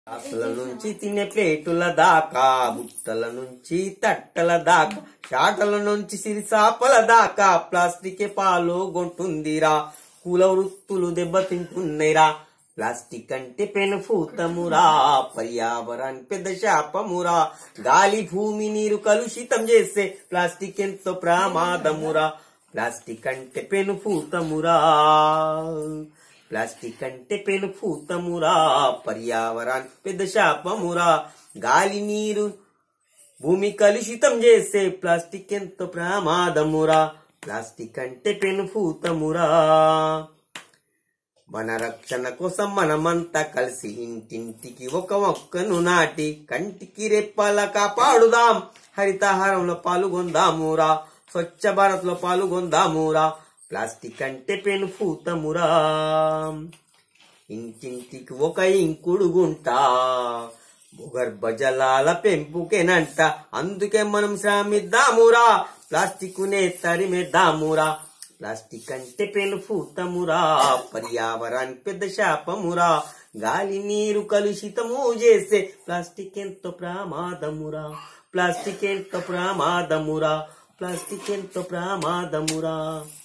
గ్లాసుల నుంచి తినే ప్లేటుల దాకా బుట్టల నుంచి తట్టల దాకా షాటల నుంచి సిరిసాపల దాకా ప్లాస్టిక్ పాలు గొంటుందిరా కుల వృత్తులు దెబ్బతింటున్నాయిరా ప్లాస్టిక్ అంటే పెనుభూతమురా పర్యావరణానికి పెద్ద శాపమురా గాలి భూమి నీరు కలుషితం చేస్తే ప్లాస్టిక్ ఎంతో ప్రమాదమురా ప్లాస్టిక్ అంటే పెనుభూతమురా ప్లాస్టిక్ అంటే పెనుభూతమురా పర్యావరణానికి పెద్ద శాపమురా గాలి నీరు భూమి కలుషితం చేసే ప్లాస్టిక్ ఎంతో ప్రమాదమురా ప్లాస్టిక్ అంటే పెనుభూతమురా మన రక్షణ కోసం మనమంతా కలిసి ఇంటింటికి ఒక మొక్కను నాటి కంటికి రెప్పల కాపాడుదాం హరితహారంలో పాల్గొందామురా స్వచ్ఛ భారత్ లో పాల్గొందామురా ప్లాస్టిక్ అంటే పెనుభూతమురా ఇంటింటికి ఒక ఇంకుడు గుంటా భూగర్భ జలాల పెంపుకేనంట అందుకే మనం శ్రమిద్దామురా ప్లాస్టిక్ నే తరిమేద్దామురా ప్లాస్టిక్ అంటే పెనుభూతమురా పర్యావరణానికి పెద్ద శాపమురా గాలి నీరు కలుషితము చేసే ప్లాస్టిక్ ఎంతో ప్రమాదమురా ప్లాస్టిక్ ఎంతో ప్రమాదమురా ప్లాస్టిక్ ఎంతో ప్రమాదమురా